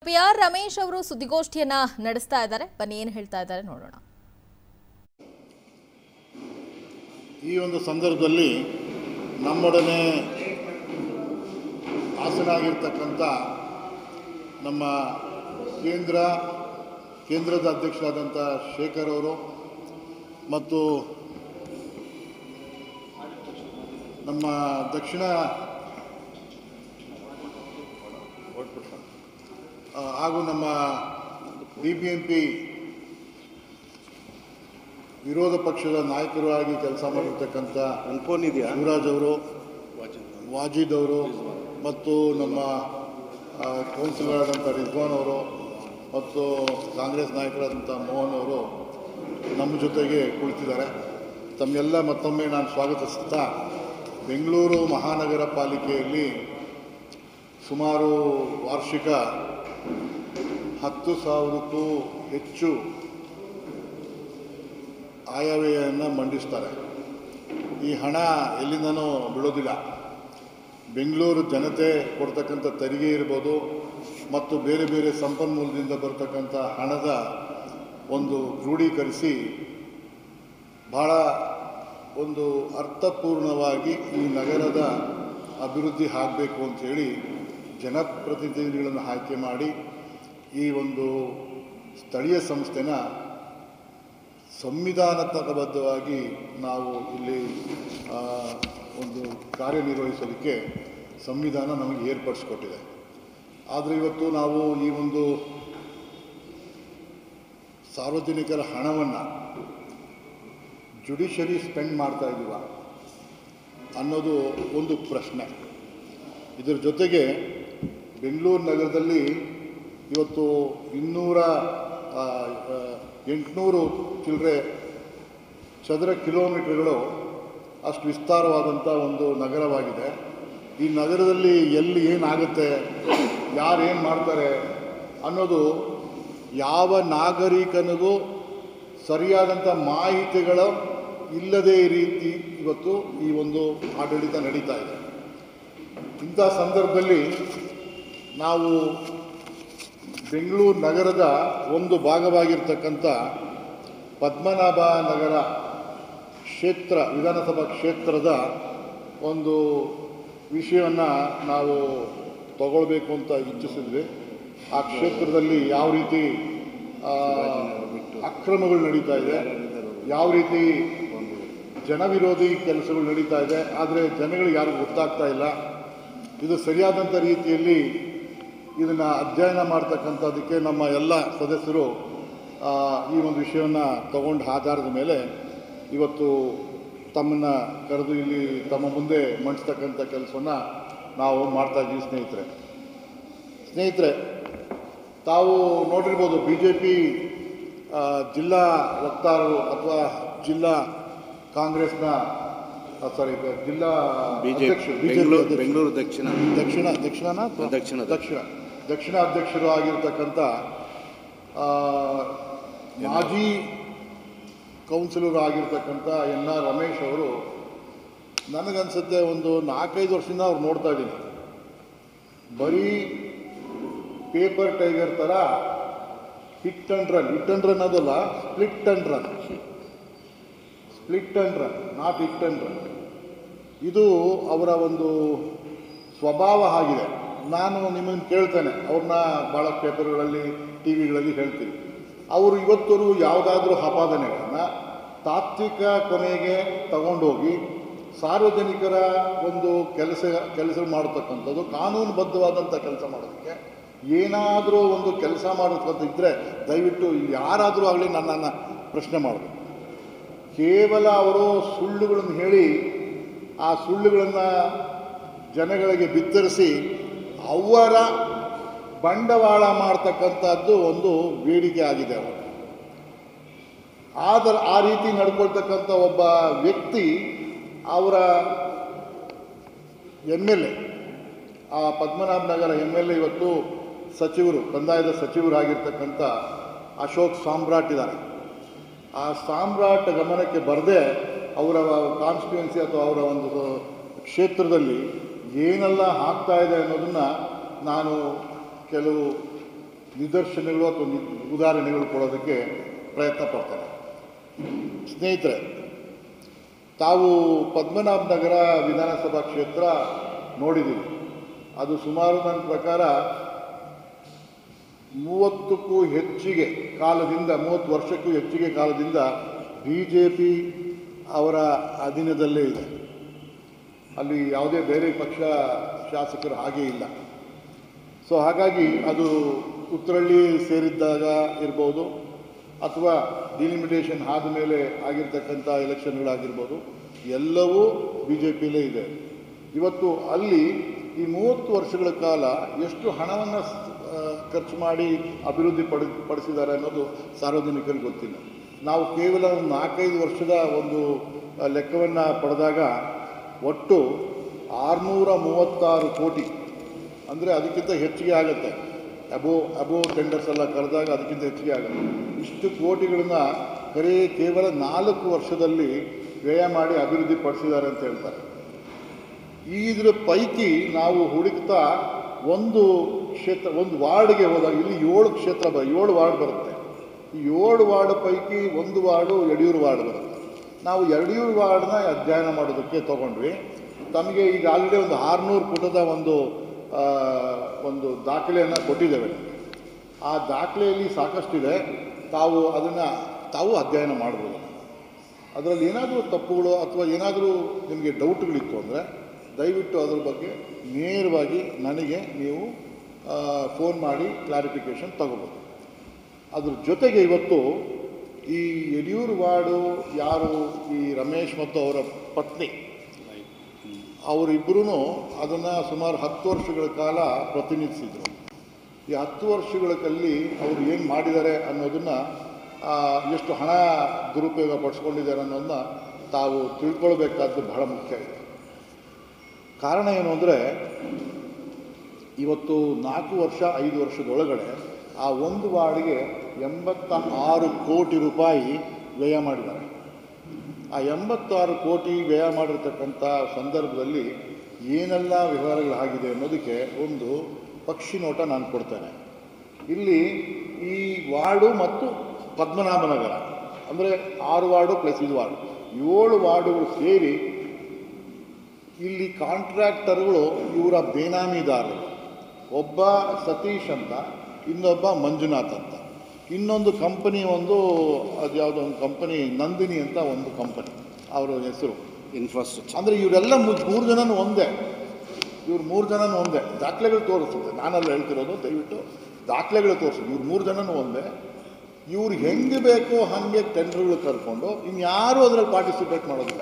P R Ramesh ಅವರು ಸುದ್ದಿಗೋಷ್ಠಿಯನ್ನ ನಡೆಸ್ತಾ ಇದ್ದಾರೆ ಬನ್ನಿ ಏನು ಹೇಳ್ತಾ ಇದ್ದಾರೆ ನೋಡೋಣ ಈ ಒಂದು ಸಂದರ್ಭದಲ್ಲಿ ನಮ್ಮೊಡನೆ ಹಾಸನಾಗಿರ್ತಕ್ಕಂಥ ನಮ್ಮ ಕೇಂದ್ರ ಕೇಂದ್ರದ ಅಧ್ಯಕ್ಷರಾದಂಥ ಶೇಖರ್ ಅವರು ಮತ್ತು ನಮ್ಮ ದಕ್ಷಿಣ ಆ, ಹಾಗೂ ನಮ್ಮ ಡಿ ಬಿ ಎಂ ಪಿ ವಿರೋಧ ಪಕ್ಷದ ನಾಯಕರು ಆಗಿ ಕೆಲಸ ಮಾಡಿರ್ತಕ್ಕಂಥ ನನ್ನ ಫೋನ್ ಇದೆಯಾ ಶಿವರಾಜ್ ಅವರು ವಾಜಿದ್ ಅವರು ಮತ್ತು ನಮ್ಮ ಆ, ಕೌನ್ಸಿಲರಾದಂಥ ರಿಜ್ವಾನ್ ಅವರು ಮತ್ತು ಕಾಂಗ್ರೆಸ್ ನಾಯಕರಾದಂಥ ಮೋಹನ್ ಅವರು ನಮ್ಮ ಜೊತೆಗೆ ಕುಳಿತಿದ್ದಾರೆ ತಮ್ಮೆಲ್ಲ ಮತ್ತೊಮ್ಮೆ ನಾನು ಸ್ವಾಗತಿಸುತ್ತಾ ಬೆಂಗಳೂರು ಮಹಾನಗರ ಪಾಲಿಕೆಯಲ್ಲಿ ಸುಮಾರು ವಾರ್ಷಿಕ ಹತ್ತು ಸಾವಿರಕ್ಕೂ ಹೆಚ್ಚು ಆಯವ್ಯಯನ್ನು ಮಂಡಿಸ್ತಾರೆ ಈ ಹಣ ಎಲ್ಲಿಂದನೂ ಬೀಳೋದಿಲ್ಲ ಬೆಂಗಳೂರು ಜನತೆ ಕೊಡ್ತಕ್ಕಂಥ ತೆರಿಗೆ ಇರ್ಬೋದು ಮತ್ತು ಬೇರೆ ಬೇರೆ ಸಂಪನ್ಮೂಲದಿಂದ ಬರ್ತಕ್ಕಂಥ ಹಣದ ಒಂದು ಕ್ರೋಢೀಕರಿಸಿ ಭಾಳ ಒಂದು ಅರ್ಥಪೂರ್ಣವಾಗಿ ಈ ನಗರದ ಅಭಿವೃದ್ಧಿ ಆಗಬೇಕು ಅಂಥೇಳಿ ಜನಪ್ರತಿನಿಧಿಗಳನ್ನು ಆಯ್ಕೆ ಮಾಡಿ ಈ ಒಂದು ಸ್ಥಳೀಯ ಸಂಸ್ಥೆನ ಸಂವಿಧಾನಾತ್ಮಕಬದ್ಧವಾಗಿ ನಾವು ಇಲ್ಲಿ ಆ, ಒಂದು ಕಾರ್ಯನಿರ್ವಹಿಸಲಿಕ್ಕೆ ಸಂವಿಧಾನ ನಮಗೆ ಏರ್ಪಡಿಸ್ಕೊಟ್ಟಿದೆ ಆದರೆ ಇವತ್ತು ನಾವು ಈ ಒಂದು ಸಾರ್ವಜನಿಕರ ಹಣವನ್ನು ಜುಡಿಷರಿ ಸ್ಪೆಂಡ್ ಮಾಡ್ತಾ ಇದ್ದೀವ ಅನ್ನೋದು ಒಂದು ಪ್ರಶ್ನೆ ಇದರ ಜೊತೆಗೆ ಬೆಂಗಳೂರು ನಗರದಲ್ಲಿ ಇವತ್ತು ಇನ್ನೂರ ಆ, ಆ, ಎಂಟುನೂರು ಚಿಲ್ಲರೆ ಚದರ ಕಿಲೋಮೀಟರ್ಗಳು ಅಷ್ಟು ವಿಸ್ತಾರವಾದಂಥ ಒಂದು ನಗರವಾಗಿದೆ ಈ ನಗರದಲ್ಲಿ ಎಲ್ಲಿ ಏನಾಗುತ್ತೆ ಯಾರು ಏನು ಮಾಡ್ತಾರೆ ಅನ್ನೋದು ಯಾವ ನಾಗರಿಕನಿಗೂ ಸರಿಯಾದಂಥ ಮಾಹಿತಿಗಳು ಇಲ್ಲದೇ ಈ ರೀತಿ ಇವತ್ತು ಈ ಒಂದು ಆಡಳಿತ ನಡೀತಾ ಇದೆ ಇಂಥ ಸಂದರ್ಭದಲ್ಲಿ ನಾವು ಬೆಂಗಳೂರು ನಗರದ ಒಂದು ಭಾಗವಾಗಿರ್ತಕ್ಕಂಥ ಪದ್ಮನಾಭ ನಗರ ಕ್ಷೇತ್ರ ವಿಧಾನಸಭಾ ಕ್ಷೇತ್ರದ ಒಂದು ವಿಷಯವನ್ನು ನಾವು ತಗೊಳ್ಬೇಕು ಅಂತ ಇಚ್ಛಿಸಿದ್ವಿ ಆ ಕ್ಷೇತ್ರದಲ್ಲಿ ಯಾವ ರೀತಿ ಆ, ಅಕ್ರಮಗಳು ನಡೀತಾ ಇದೆ ಯಾವ ರೀತಿ ಜನವಿರೋಧಿ ಕೆಲಸಗಳು ನಡೀತಾ ಇದೆ ಆದರೆ ಜನಗಳಿಗೆ ಯಾರಿಗೂ ಗೊತ್ತಾಗ್ತಾ ಇಲ್ಲ ಇದು ಸರಿಯಾದಂಥ ರೀತಿಯಲ್ಲಿ ಇದನ್ನು ಅಧ್ಯಯನ ಮಾಡ್ತಕ್ಕಂಥದ್ದಕ್ಕೆ ನಮ್ಮ ಎಲ್ಲ ಸದಸ್ಯರು ಆ, ಈ ಒಂದು ವಿಷಯವನ್ನು ತಗೊಂಡ ಆಧಾರದ ಮೇಲೆ ಇವತ್ತು ತಮ್ಮನ್ನು ಕರೆದು ಇಲ್ಲಿ ತಮ್ಮ ಮುಂದೆ ಮಂಡಿಸ್ತಕ್ಕಂಥ ಕೆಲಸವನ್ನು ನಾವು ಮಾಡ್ತಾ ಇದ್ದೀವಿ ಸ್ನೇಹಿತರೆ ಸ್ನೇಹಿತರೆ ತಾವು ನೋಡಿರ್ಬೋದು ಬಿ ಜೆ ಪಿ ಜಿಲ್ಲಾ ವಕ್ತಾರರು ಅಥವಾ ಜಿಲ್ಲಾ ಕಾಂಗ್ರೆಸ್ನ ಸಾರಿ ಜಿಲ್ಲಾ ಬಿಜೆಪಿ ಅಧ್ಯಕ್ಷರು, BJP ಬೆಂಗಳೂರು ಅಧ್ಯಕ್ಷರು. ಬೆಂಗಳೂರು ದಕ್ಷಿಣ ದಕ್ಷಿಣ ದಕ್ಷಿಣನ ಅಥವಾ? ದಕ್ಷಿಣ. ದಕ್ಷಿಣ ದಕ್ಷಿಣ ಅಧ್ಯಕ್ಷರು ಆಗಿರ್ತಕ್ಕಂಥ ಆ, ಮಾಜಿ ಕೌನ್ಸಿಲರ್ ಆಗಿರ್ತಕ್ಕಂಥ ಎನ್ ಆರ್ ರಮೇಶ್ ಅವರು ನನಗನ್ಸುತ್ತೆ ಒಂದು ನಾಲ್ಕೈದು ವರ್ಷದಿಂದ ಅವ್ರು ನೋಡ್ತಾ ಇದ್ದೀನಿ ಬರೀ ಪೇಪರ್ ಟೈಗರ್ ಥರ hit and run hit and run ಅದಲ್ಲ split and run split and run not hit and run ಇದು ಅವರ ಒಂದು ಸ್ವಭಾವ ಆಗಿದೆ ನಾನು ನಿಮ್ಮನ್ನು ಕೇಳ್ತೇನೆ ಅವ್ರನ್ನ ಭಾಳ ಪೇಪರ್ಗಳಲ್ಲಿ ಟಿ ವಿಗಳಲ್ಲಿ ಹೇಳ್ತೀನಿ ಅವರು ಇವತ್ತರೂ ಯಾವುದಾದ್ರೂ ಆಪಾದನೆಗಳನ್ನು ತಾತ್ವಿಕ ಕೊನೆಗೆ ತಗೊಂಡೋಗಿ ಸಾರ್ವಜನಿಕರ ಒಂದು ಕೆಲಸ ಕೆಲಸ ಮಾಡತಕ್ಕಂಥದ್ದು ಕಾನೂನುಬದ್ಧವಾದಂಥ ಕೆಲಸ ಮಾಡೋದಕ್ಕೆ ಏನಾದರೂ ಒಂದು ಕೆಲಸ ಮಾಡತಕ್ಕಂಥ ಇದ್ದರೆ ದಯವಿಟ್ಟು ಯಾರಾದರೂ ಆಗಲಿ ನನ್ನನ್ನು ಪ್ರಶ್ನೆ ಮಾಡಬೇಕು ಕೇವಲ ಅವರು ಸುಳ್ಳುಗಳನ್ನು ಹೇಳಿ ಆ ಸುಳ್ಳುಗಳನ್ನು ಜನಗಳಿಗೆ ಬಿತ್ತರಿಸಿ ಅವರ ಬಂಡವಾಳ ಮಾಡ್ತಕ್ಕಂಥದ್ದು ಒಂದು ಬೇಡಿಕೆ ಆಗಿದೆ ಅವರು ಆದರೆ ಆ ರೀತಿ ನಡ್ಕೊಳ್ತಕ್ಕಂಥ ಒಬ್ಬ ವ್ಯಕ್ತಿ ಅವರ ಎಮ್ ಎಲ್ ಎ ಆ Padmanabha Nagar M L A ಇವತ್ತು ಸಚಿವರು ಕಂದಾಯದ ಸಚಿವರಾಗಿರ್ತಕ್ಕಂಥ ಅಶೋಕ್ ಸಾಮ್ರಾಟ್ ಇದ್ದಾರೆ ಆ ಸಾಮ್ರಾಟ್ ಗಮನಕ್ಕೆ ಬರದೆ ಅವರ ಕಾನ್ಸ್ಟಿಟ್ಯೂನ್ಸಿ ಅಥವಾ ಅವರ ಒಂದು ಕ್ಷೇತ್ರದಲ್ಲಿ ಏನೆಲ್ಲ ಆಗ್ತಾ ಇದೆ ಅನ್ನೋದನ್ನು ನಾನು ಕೆಲವು ನಿದರ್ಶನಗಳು ಅಥವಾ ನಿ- ಉದಾಹರಣೆಗಳು ಕೊಡೋದಕ್ಕೆ ಪ್ರಯತ್ನ ಪಡ್ತೇನೆ ಸ್ನೇಹಿತರೆ ತಾವು ಪದ್ಮನಾಭ ನಗರ ವಿಧಾನಸಭಾ ಕ್ಷೇತ್ರ ನೋಡಿದ್ದೀವಿ ಅದು ಸುಮಾರು ನನ್ನ ಪ್ರಕಾರ ಮೂವತ್ತಕ್ಕೂ ಹೆಚ್ಚಿಗೆ ಕಾಲದಿಂದ ಮೂವತ್ತು ವರ್ಷಕ್ಕೂ ಹೆಚ್ಚಿಗೆ ಕಾಲದಿಂದ ಬಿ ಜೆ ಪಿ ಅವರ ಅಧೀನದಲ್ಲೇ ಇದೆ ಅಲ್ಲಿ ಯಾವುದೇ ಬೇರೆ ಪಕ್ಷ ಶಾಸಕರು ಹಾಗೇ ಇಲ್ಲ ಸೊ ಹಾಗಾಗಿ ಅದು ಉತ್ತರಳ್ಳಿ ಸೇರಿದ್ದಾಗ ಇರ್ಬೋದು ಅಥವಾ ಡಿಲಿಮಿಟೇಷನ್ ಆದ ಮೇಲೆ ಆಗಿರ್ತಕ್ಕಂಥ ಎಲೆಕ್ಷನ್ಗಳಾಗಿರ್ಬೋದು ಎಲ್ಲವೂ ಬಿ ಜೆ ಪಿಲೇ ಇದೆ ಇವತ್ತು ಅಲ್ಲಿ ಈ ಮೂವತ್ತು ವರ್ಷಗಳ ಕಾಲ ಎಷ್ಟು ಹಣವನ್ನು ಖರ್ಚು ಮಾಡಿ ಅಭಿವೃದ್ಧಿ ಪಡಿ ಪಡಿಸಿದ್ದಾರೆ ಅನ್ನೋದು ಸಾರ್ವಜನಿಕರಿಗೆ ಗೊತ್ತಿಲ್ಲ ನಾವು ಕೇವಲ ಒಂದು ನಾಲ್ಕೈದು ವರ್ಷದ ಒಂದು ಲೆಕ್ಕವನ್ನು ಪಡೆದಾಗ ಒಟ್ಟು ಆರುನೂರ ಮೂವತ್ತಾರು ಕೋಟಿ ಅಂದರೆ ಅದಕ್ಕಿಂತ ಹೆಚ್ಚಿಗೆ ಆಗುತ್ತೆ ಅಬೋ ಅಬೋ ಟೆಂಡರ್ಸ್ ಎಲ್ಲ ಕರೆದಾಗ ಅದಕ್ಕಿಂತ ಹೆಚ್ಚಿಗೆ ಆಗುತ್ತೆ ಇಷ್ಟು ಕೋಟಿಗಳನ್ನ ಕರೆ ಕೇವಲ ನಾಲ್ಕು ವರ್ಷದಲ್ಲಿ ವ್ಯಯ ಮಾಡಿ ಅಭಿವೃದ್ಧಿ ಪಡಿಸಿದ್ದಾರೆ ಅಂತ ಹೇಳ್ತಾರೆ ಇದ್ರ ಪೈಕಿ ನಾವು ಹುಡುಕ್ತಾ ಒಂದು ಕ್ಷೇತ್ರ ಒಂದು ವಾರ್ಡ್ಗೆ ಹೋದಾಗ ಇಲ್ಲಿ ಏಳು ಕ್ಷೇತ್ರ ಬ ಏಳು ವಾರ್ಡ್ ಬರುತ್ತೆ ಈ ಏಳು ವಾರ್ಡ್ ಪೈಕಿ ಒಂದು ವಾರ್ಡು ಯಡಿಯೂರು ವಾರ್ಡ್ ಬರುತ್ತೆ ನಾವು ಯಡಿಯೂರು ವಾರ್ಡ್ನ ಅಧ್ಯಯನ ಮಾಡೋದಕ್ಕೆ ತೊಗೊಂಡ್ವಿ ತಮಗೆ ಈಗ ಆಲ್ರೆಡಿ ಒಂದು ಆರುನೂರು ಪುಟದ ಒಂದು ಆ, ಒಂದು ದಾಖಲೆಯನ್ನು ಕೊಟ್ಟಿದ್ದೇವೆ ಆ ದಾಖಲೆಯಲ್ಲಿ ಸಾಕಷ್ಟಿದೆ ತಾವು ಅದನ್ನು ತಾವು ಅಧ್ಯಯನ ಮಾಡ್ಬೋದು ಅದರಲ್ಲಿ ಏನಾದರೂ ತಪ್ಪುಗಳು ಅಥವಾ ಏನಾದರೂ ನಿಮಗೆ ಡೌಟ್ಗಳಿತ್ತು ಅಂದರೆ ದಯವಿಟ್ಟು ಅದ್ರ ಬಗ್ಗೆ ನೇರವಾಗಿ ನನಗೆ ನೀವು ಫೋನ್ ಮಾಡಿ ಕ್ಲಾರಿಫಿಕೇಷನ್ ತಗೋಬೋದು ಅದ್ರ ಜೊತೆಗೆ ಇವತ್ತು ಈ ಯಡಿಯೂರು ವಾರ್ಡು ಯಾರು ಈ ರಮೇಶ್ ಮತ್ತು ಅವರ ಪತ್ನಿ ಅವರಿಬ್ಬರೂ ಅದನ್ನು ಸುಮಾರು ಹತ್ತು ವರ್ಷಗಳ ಕಾಲ ಪ್ರತಿನಿಧಿಸಿದರು ಈ ಹತ್ತು ವರ್ಷಗಳಲ್ಲಿ ಅವರು ಏನು ಮಾಡಿದ್ದಾರೆ ಅನ್ನೋದನ್ನು ಎಷ್ಟು ಹಣ ದುರುಪಯೋಗ ಪಡಿಸ್ಕೊಂಡಿದ್ದಾರೆ ಅನ್ನೋದನ್ನ ತಾವು ತಿಳ್ಕೊಳ್ಬೇಕಾದ್ದು ಬಹಳ ಮುಖ್ಯ ಇದೆ ಕಾರಣ ಏನು ಅಂದರೆ ಇವತ್ತು ನಾಲ್ಕು ವರ್ಷ ಐದು ವರ್ಷದೊಳಗಡೆ ಆ ಒಂದು ವಾರ್ಡ್ಗೆ ಎಂಬತ್ತ ಆರು ಕೋಟಿ ರೂಪಾಯಿ ವ್ಯಯ ಮಾಡಿದ್ದಾರೆ ಆ ಎಂಬತ್ತಾರು ಕೋಟಿ ವ್ಯಯ ಮಾಡಿರ್ತಕ್ಕಂಥ ಸಂದರ್ಭದಲ್ಲಿ ಏನೆಲ್ಲ ವ್ಯವಹಾರಗಳಾಗಿದೆ ಅನ್ನೋದಕ್ಕೆ ಒಂದು ಪಕ್ಷಿ ನೋಟ ನಾನು ಕೊಡ್ತೇನೆ ಇಲ್ಲಿ ಈ ವಾರ್ಡು ಮತ್ತು ಪದ್ಮನಾಭನಗರ ಅಂದರೆ ಆರು ವಾರ್ಡು ಪ್ಲಸ್ ಇದು ವಾರ್ಡು ಏಳು ವಾರ್ಡುಗಳು ಸೇರಿ ಇಲ್ಲಿ ಕಾಂಟ್ರಾಕ್ಟರ್ಗಳು ಇವರ ಬೇನಾಮಿದಾರರು ಒಬ್ಬ ಸತೀಶ್ ಅಂತ ಇನ್ನೊಬ್ಬ ಮಂಜುನಾಥ್ ಅಂತ ಇನ್ನೊಂದು ಕಂಪನಿ ಒಂದು ಅದು ಯಾವುದೋ ಒಂದು ಕಂಪನಿ ನಂದಿನಿ ಅಂತ ಒಂದು ಕಂಪನಿ ಅವರ ಹೆಸರು ಇನ್ಫ್ರಾಸ್ಟ್ರಕ್ಚರ್ ಅಂದರೆ ಇವರೆಲ್ಲ ಮೂರು ಜನನೂ ಒಂದೇ ಇವ್ರು ಮೂರು ಜನನೂ ಒಂದೇ ದಾಖಲೆಗಳು ತೋರಿಸುತ್ತೆ ನಾನೆಲ್ಲ ಹೇಳ್ತಿರೋದು ದಯವಿಟ್ಟು ದಾಖಲೆಗಳು ತೋರಿಸುತ್ತೆ ಇವ್ರು ಮೂರು ಜನನೂ ಒಂದೇ ಇವ್ರು ಹೆಂಗೆ ಬೇಕೋ ಹಾಗೆ ಟೆಂಡರ್ಗಳು ಕರ್ಕೊಂಡು ಇನ್ಯಾರೂ ಅದರಲ್ಲಿ ಪಾರ್ಟಿಸಿಪೇಟ್ ಮಾಡೋದಿಲ್ಲ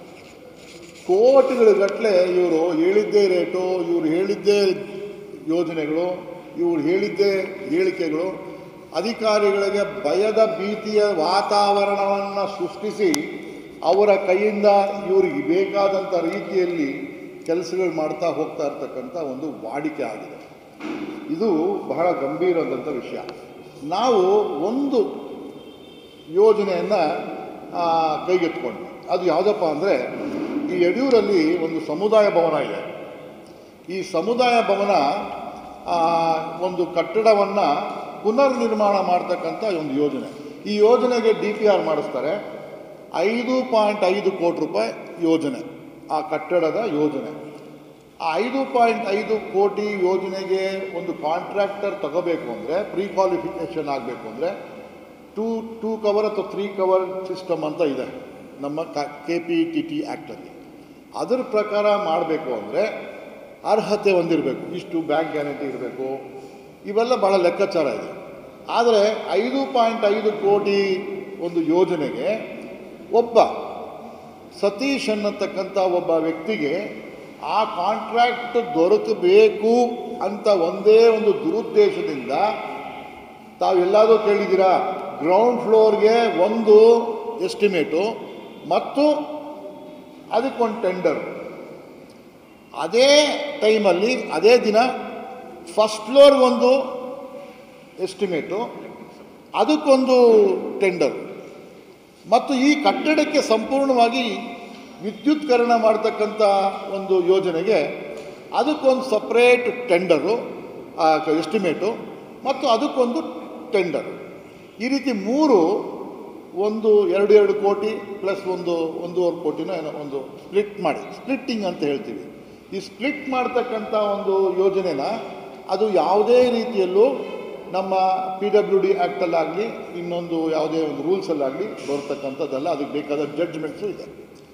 ಕೋಟಿಗಳ ಗಟ್ಟಲೆ ಇವರು ಹೇಳಿದ್ದೇ ರೇಟು ಇವ್ರು ಹೇಳಿದ್ದೇ ಯೋಜನೆಗಳು ಇವ್ರು ಹೇಳಿದ್ದೇ ಹೇಳಿಕೆಗಳು ಅಧಿಕಾರಿಗಳಿಗೆ ಭಯದ ಭೀತಿಯ ವಾತಾವರಣವನ್ನು ಸೃಷ್ಟಿಸಿ ಅವರ ಕೈಯಿಂದ ಇವರಿಗೆ ಬೇಕಾದಂಥ ರೀತಿಯಲ್ಲಿ ಕೆಲಸಗಳು ಮಾಡ್ತಾ ಹೋಗ್ತಾ ಇರ್ತಕ್ಕಂಥ ಒಂದು ವಾಡಿಕೆ ಆಗಿದೆ ಇದು ಬಹಳ ಗಂಭೀರವಾದಂಥ ವಿಷಯ ನಾವು ಒಂದು ಯೋಜನೆಯನ್ನು ಕೈಗೆತ್ಕೊಂಡ್ವಿ ಅದು ಯಾವುದಪ್ಪ ಅಂದರೆ ಈ ಯಡಿಯೂರಲ್ಲಿ ಒಂದು ಸಮುದಾಯ ಭವನ ಇದೆ ಈ ಸಮುದಾಯ ಭವನ ಆ, ಒಂದು ಕಟ್ಟಡವನ್ನು ಪುನರ್ ನಿರ್ಮಾಣ ಮಾಡ್ತಕ್ಕಂಥ ಒಂದು ಯೋಜನೆ ಈ ಯೋಜನೆಗೆ ಡಿ ಪಿ ಆರ್ ಮಾಡಿಸ್ತಾರೆ ಐದು ಪಾಯಿಂಟ್ ಐದು ಕೋಟಿ ರೂಪಾಯಿ ಯೋಜನೆ ಆ ಕಟ್ಟಡದ ಯೋಜನೆ ಆ ಐದು ಪಾಯಿಂಟ್ ಐದು ಕೋಟಿ ಯೋಜನೆಗೆ ಒಂದು ಕಾಂಟ್ರಾಕ್ಟರ್ ತಗೋಬೇಕು ಅಂದರೆ ಪ್ರೀ ಕ್ವಾಲಿಫಿಕೇಷನ್ ಆಗಬೇಕು ಅಂದರೆ ಟೂ ಟೂ ಕವರ್ ಅಥವಾ ತ್ರೀ ಕವರ್ ಸಿಸ್ಟಮ್ ಅಂತ ಇದೆ ನಮ್ಮ ಕೆ ಪಿ ಟಿ ಟಿ ಆ್ಯಕ್ಟಲ್ಲಿ ಅದರ ಪ್ರಕಾರ ಮಾಡಬೇಕು ಅಂದರೆ ಅರ್ಹತೆ ಹೊಂದಿರಬೇಕು ಇಷ್ಟು ಬ್ಯಾಂಕ್ ಗ್ಯಾರಂಟಿ ಇರಬೇಕು ಇವೆಲ್ಲ ಭಾಳ ಲೆಕ್ಕಾಚಾರ ಇದೆ ಆದರೆ ಐದು ಪಾಯಿಂಟ್ ಐದು ಕೋಟಿ ಒಂದು ಯೋಜನೆಗೆ ಒಬ್ಬ ಸತೀಶ್ ಅನ್ನತಕ್ಕಂಥ ಒಬ್ಬ ವ್ಯಕ್ತಿಗೆ ಆ ಕಾಂಟ್ರಾಕ್ಟ್ ದೊರಕಬೇಕು ಅಂತ ಒಂದೇ ಒಂದು ದುರುದ್ದೇಶದಿಂದ ತಾವೆಲ್ಲಾದರೂ ಕೇಳಿದ್ದೀರಾ ಗ್ರೌಂಡ್ ಫ್ಲೋರ್ಗೆ ಒಂದು ಎಸ್ಟಿಮೇಟು ಮತ್ತು ಅದಕ್ಕೊಂದು ಟೆಂಡರ್ ಅದೇ ಟೈಮಲ್ಲಿ ಅದೇ ದಿನ ಫಸ್ಟ್ ಫ್ಲೋರ್ಗೊಂದು ಎಸ್ಟಿಮೇಟು ಅದಕ್ಕೊಂದು ಟೆಂಡರ್ ಮತ್ತು ಈ ಕಟ್ಟಡಕ್ಕೆ ಸಂಪೂರ್ಣವಾಗಿ ವಿದ್ಯುತ್ಕರಣ ಮಾಡ್ತಕ್ಕಂಥ ಒಂದು ಯೋಜನೆಗೆ ಅದಕ್ಕೊಂದು ಸಪ್ರೇಟ್ ಟೆಂಡರು ಎಸ್ಟಿಮೇಟು ಮತ್ತು ಅದಕ್ಕೊಂದು ಟೆಂಡರ್ ಈ ರೀತಿ ಮೂರು ಒಂದು ಎರಡು ಎರಡು ಕೋಟಿ ಪ್ಲಸ್ ಒಂದು ಒಂದೂವರೆ ಕೋಟಿನ ಏನೋ ಒಂದು ಸ್ಪ್ಲಿಟ್ ಮಾಡಿ ಸ್ಪ್ಲಿಟ್ಟಿಂಗ್ ಅಂತ ಹೇಳ್ತೀವಿ ಈ ಸ್ಪ್ಲಿಟ್ ಮಾಡ್ತಕ್ಕಂಥ ಒಂದು ಯೋಜನೆನ ಅದು ಯಾವುದೇ ರೀತಿಯಲ್ಲೂ ನಮ್ಮ ಪಿ ಡಬ್ಲ್ಯೂ ಡಿ ಆ್ಯಕ್ಟಲ್ಲಾಗಲಿ ಇನ್ನೊಂದು ಯಾವುದೇ ಒಂದು ರೂಲ್ಸಲ್ಲಾಗಲಿ ಬರ್ತಕ್ಕಂಥದ್ದಲ್ಲ ಅದಕ್ಕೆ ಬೇಕಾದ ಜಡ್ಜ್ಮೆಂಟ್ಸು ಇದೆ